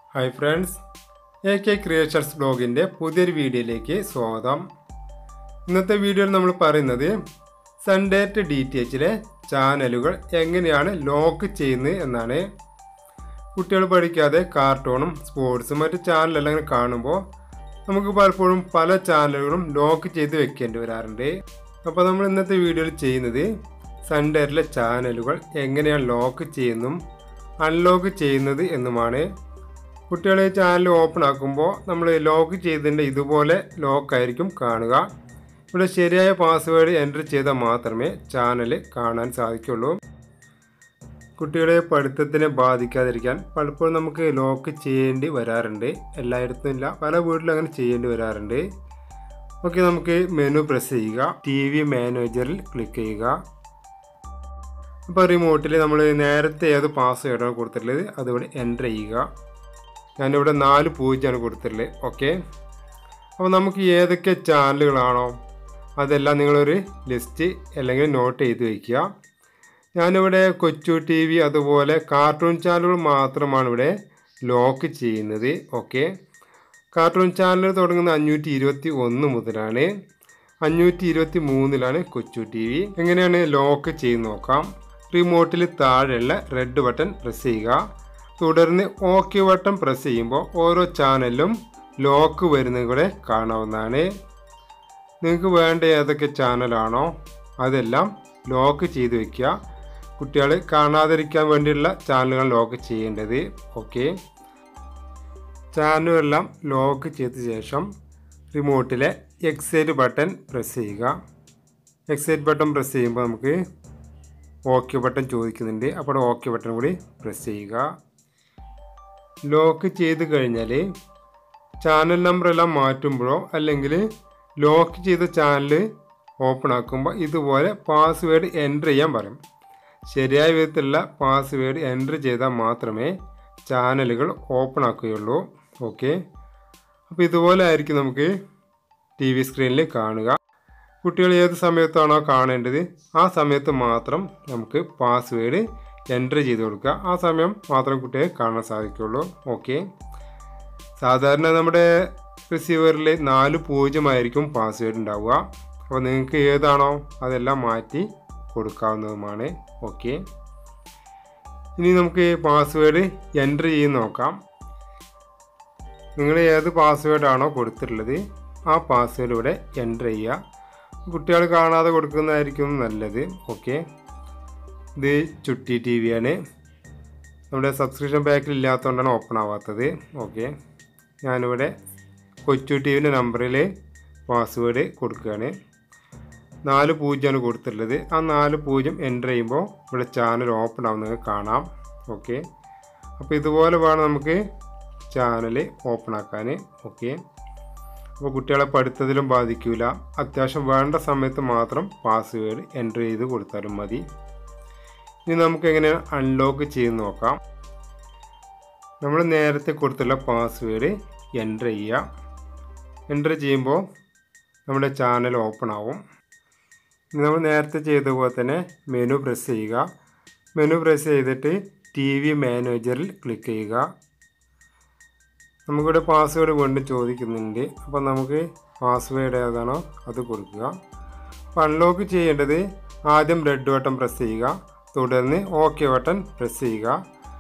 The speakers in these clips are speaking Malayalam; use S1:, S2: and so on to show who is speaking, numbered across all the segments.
S1: hi friends A K creations ബ്ലോഗിൻ്റെ പുതിയൊരു വീഡിയോയിലേക്ക് സ്വാഗതം ഇന്നത്തെ വീഡിയോയിൽ നമ്മൾ പറയുന്നത് സൺഡേറ്റ് ഡി ടി എച്ചിലെ ചാനലുകൾ എങ്ങനെയാണ് ലോക്ക് ചെയ്യുന്നത് എന്നാണ് കുട്ടികൾ പഠിക്കാതെ കാർട്ടൂണും സ്പോർട്സും മറ്റ് ചാനലെല്ലാം ഇങ്ങനെ കാണുമ്പോൾ നമുക്ക് പലപ്പോഴും പല ചാനലുകളും ലോക്ക് ചെയ്ത് വെക്കേണ്ടി വരാറുണ്ട് അപ്പോൾ നമ്മൾ ഇന്നത്തെ വീഡിയോയിൽ ചെയ്യുന്നത് സൺഡേറ്റിലെ ചാനലുകൾ എങ്ങനെയാണ് ലോക്ക് ചെയ്യുന്നതും അൺലോക്ക് ചെയ്യുന്നത് എന്നുമാണ് കുട്ടികൾ ഈ ചാനൽ ഓപ്പൺ ആക്കുമ്പോൾ നമ്മൾ ലോക്ക് ചെയ്തതിൻ്റെ ഇതുപോലെ ലോക്കായിരിക്കും കാണുക ഇവിടെ ശരിയായ പാസ്വേഡ് എൻ്റർ ചെയ്താൽ മാത്രമേ ചാനൽ കാണാൻ സാധിക്കുള്ളൂ കുട്ടികളെ പഠിത്തത്തിനെ ബാധിക്കാതിരിക്കാൻ പലപ്പോഴും നമുക്ക് ലോക്ക് ചെയ്യേണ്ടി വരാറുണ്ട് എല്ലായിടത്തും ഇല്ല പല വീട്ടിലും അങ്ങനെ ചെയ്യേണ്ടി വരാറുണ്ട് ഓക്കെ നമുക്ക് മെനു പ്രസ് ചെയ്യുക ടി വി മാനേജറിൽ ക്ലിക്ക് ചെയ്യുക അപ്പോൾ റിമോട്ടിൽ നമ്മൾ നേരത്തെ ഏത് പാസ്വേഡാണ് കൊടുത്തിട്ടുള്ളത് അതിവിടെ എൻ്റർ ചെയ്യുക ഞാനിവിടെ നാല് പൂജ്യമാണ് കൊടുത്തിട്ടുള്ളത് ഓക്കെ അപ്പോൾ നമുക്ക് ഏതൊക്കെ ചാനലുകളാണോ അതെല്ലാം നിങ്ങളൊരു ലിസ്റ്റ് അല്ലെങ്കിൽ നോട്ട് ചെയ്ത് വയ്ക്കുക ഞാനിവിടെ കൊച്ചു ടി വി അതുപോലെ കാർട്ടൂൺ ചാനലുകൾ മാത്രമാണ് ഇവിടെ ലോക്ക് ചെയ്യുന്നത് ഓക്കെ കാർട്ടൂൺ ചാനൽ തുടങ്ങുന്ന അഞ്ഞൂറ്റി ഇരുപത്തി ഒന്ന് മുതലാണ് അഞ്ഞൂറ്റി ഇരുപത്തി മൂന്നിലാണ് കൊച്ചു ടി വി എങ്ങനെയാണ് ലോക്ക് ചെയ്ത് നോക്കാം റിമോട്ടിൽ താഴെയുള്ള റെഡ് ബട്ടൺ പ്രസ് ചെയ്യുക തുടർന്ന് ഓക്കെ ബട്ടൺ പ്രസ് ചെയ്യുമ്പോൾ ഓരോ ചാനലിലും ലോക്ക് വരുന്നത് കൂടെ കാണാവുന്നതാണ് നിങ്ങൾക്ക് വേണ്ട ഏതൊക്കെ ചാനലാണോ അതെല്ലാം ലോക്ക് ചെയ്ത് വെക്കുക കുട്ടികൾ കാണാതിരിക്കാൻ വേണ്ടിയുള്ള ചാനലുകൾ ലോക്ക് ചെയ്യേണ്ടത് ഓക്കെ ചാനലുകളെല്ലാം ലോക്ക് ചെയ്ത ശേഷം റിമോട്ടിലെ എക്സൈറ്റ് ബട്ടൺ പ്രസ് ചെയ്യുക എക്സൈറ്റ് ബട്ടൺ പ്രസ് ചെയ്യുമ്പോൾ നമുക്ക് ഓക്കെ ബട്ടൺ ചോദിക്കുന്നുണ്ട് അപ്പോൾ ഓക്കെ ബട്ടൺ കൂടി പ്രസ് ചെയ്യുക ലോക്ക് ചെയ്ത് കഴിഞ്ഞാൽ ചാനൽ നമ്പർ എല്ലാം മാറ്റുമ്പോഴോ അല്ലെങ്കിൽ ലോക്ക് ചെയ്ത ചാനൽ ഓപ്പൺ ആക്കുമ്പോൾ ഇതുപോലെ പാസ്വേഡ് എൻ്റർ ചെയ്യാൻ പറയും ശരിയായ വിധത്തിലുള്ള പാസ്വേഡ് എൻ്റർ ചെയ്താൽ മാത്രമേ ചാനലുകൾ ഓപ്പൺ ആക്കുകയുള്ളൂ ഓക്കെ അപ്പോൾ ഇതുപോലെ ആയിരിക്കും നമുക്ക് ടി വി സ്ക്രീനിൽ കാണുക കുട്ടികൾ ഏത് സമയത്താണോ കാണേണ്ടത് ആ സമയത്ത് മാത്രം നമുക്ക് പാസ്വേഡ് എൻ്റർ ചെയ്ത് കൊടുക്കുക ആ സമയം മാത്രം കുട്ടിയെ കാണാൻ സാധിക്കുള്ളൂ ഓക്കെ സാധാരണ നമ്മുടെ റിസീവറിൽ നാല് പൂജ്യമായിരിക്കും പാസ്വേഡ് ഉണ്ടാവുക അപ്പോൾ നിങ്ങൾക്ക് ഏതാണോ അതെല്ലാം മാറ്റി കൊടുക്കാവുന്നതുമാണ് ഓക്കെ ഇനി നമുക്ക് പാസ്വേഡ് എൻ്റർ ചെയ്ത് നോക്കാം നിങ്ങൾ ഏത് പാസ്വേഡാണോ കൊടുത്തിട്ടുള്ളത് ആ പാസ്വേഡ് ഇവിടെ എൻ്റർ ചെയ്യുക കുട്ടികൾ കാണാതെ കൊടുക്കുന്നതായിരിക്കും നല്ലത് ഓക്കെ ഇത് ചുട്ടി ടി വിയാണ് നമ്മുടെ സബ്സ്ക്രിപ്ഷൻ പാക്കിൽ ഇല്ലാത്തതുകൊണ്ടാണ് ഓപ്പൺ ആവാത്തത് ഓക്കെ ഞാനിവിടെ കൊച്ചു ടി വിൻ്റെ നമ്പറിൽ പാസ്വേഡ് കൊടുക്കുകയാണ് നാല് പൂജ്യമാണ് കൊടുത്തിട്ടുള്ളത് ആ നാല് പൂജ്യം എൻ്റർ ചെയ്യുമ്പോൾ ഇവിടെ ചാനൽ ഓപ്പൺ ആവുന്നത് കാണാം ഓക്കെ അപ്പോൾ ഇതുപോലെ വേണം നമുക്ക് ചാനൽ ഓപ്പൺ ആക്കാൻ ഓക്കെ അപ്പോൾ കുട്ടികളെ പഠിത്തത്തിലും ബാധിക്കില്ല അത്യാവശ്യം വേണ്ട സമയത്ത് മാത്രം പാസ്വേഡ് എൻ്റർ ചെയ്ത് കൊടുത്താലും മതി ഇനി നമുക്ക് എങ്ങനെയാണ് അൺലോക്ക് ചെയ്ത് നോക്കാം നമ്മൾ നേരത്തെ കൊടുത്തുള്ള പാസ്വേഡ് എൻ്റർ ചെയ്യുക എൻ്റർ ചെയ്യുമ്പോൾ നമ്മുടെ ചാനൽ ഓപ്പൺ ആവും നമ്മൾ നേരത്തെ ചെയ്ത പോലെ തന്നെ മെനു പ്രസ് ചെയ്യുക മെനു പ്രസ് ചെയ്തിട്ട് ടി വി മാനേജറിൽ ക്ലിക്ക് ചെയ്യുക നമുക്കിവിടെ പാസ്വേഡ് വീണ്ടും ചോദിക്കുന്നുണ്ട് അപ്പോൾ നമുക്ക് പാസ്വേഡ് ഏതാണോ അത് കൊടുക്കുക അപ്പോൾ അൺലോക്ക് ചെയ്യേണ്ടത് ആദ്യം റെഡ് ബട്ടൺ പ്രസ് ചെയ്യുക തുടർന്ന് ഓക്കെ ബട്ടൺ പ്രസ് ചെയ്യുക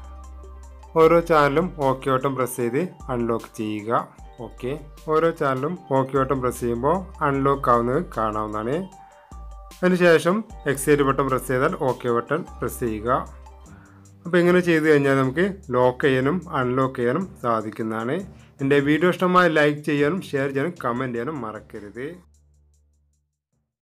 S1: ഓരോ ചാനലും ഓക്കെ ബട്ടൺ പ്രസ് ചെയ്ത് അൺലോക്ക് ചെയ്യുക ഓക്കെ ഓരോ ചാനലും ഓക്കെ ബട്ടൺ പ്രസ് ചെയ്യുമ്പോൾ അൺലോക്ക് ആവുന്നത് കാണാവുന്നതാണ് അതിനുശേഷം എക്സൈറ്റ് ബട്ടൺ പ്രസ് ചെയ്താൽ ഓക്കെ ബട്ടൺ പ്രസ് ചെയ്യുക അപ്പോൾ ഇങ്ങനെ ചെയ്ത് കഴിഞ്ഞാൽ നമുക്ക് ലോക്ക് ചെയ്യാനും അൺലോക്ക് ചെയ്യാനും സാധിക്കുന്നതാണ് എൻ്റെ വീഡിയോ ഇഷ്ടമായി ലൈക്ക് ചെയ്യാനും ഷെയർ ചെയ്യാനും കമൻറ്റ് ചെയ്യാനും മറക്കരുത്